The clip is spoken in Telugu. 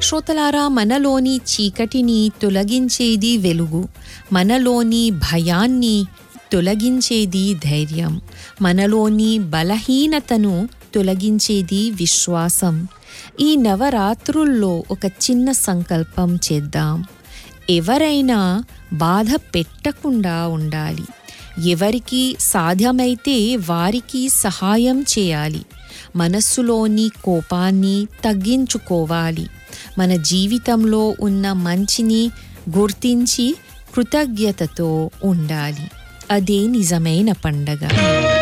శ్రోతలారా మనలోని చీకటిని తొలగించేది వెలుగు మనలోని భయాన్ని తొలగించేది ధైర్యం మనలోని బలహీనతను తొలగించేది విశ్వాసం ఈ నవరాత్రుల్లో ఒక చిన్న సంకల్పం చేద్దాం ఎవరైనా బాధ పెట్టకుండా ఉండాలి ఎవరికి సాధ్యమైతే వారికి సహాయం చేయాలి మనస్సులోని కోపాన్ని తగ్గించుకోవాలి మన జీవితంలో ఉన్న మంచిని గుర్తించి కృతజ్ఞతతో ఉండాలి అదే నిజమైన పండగ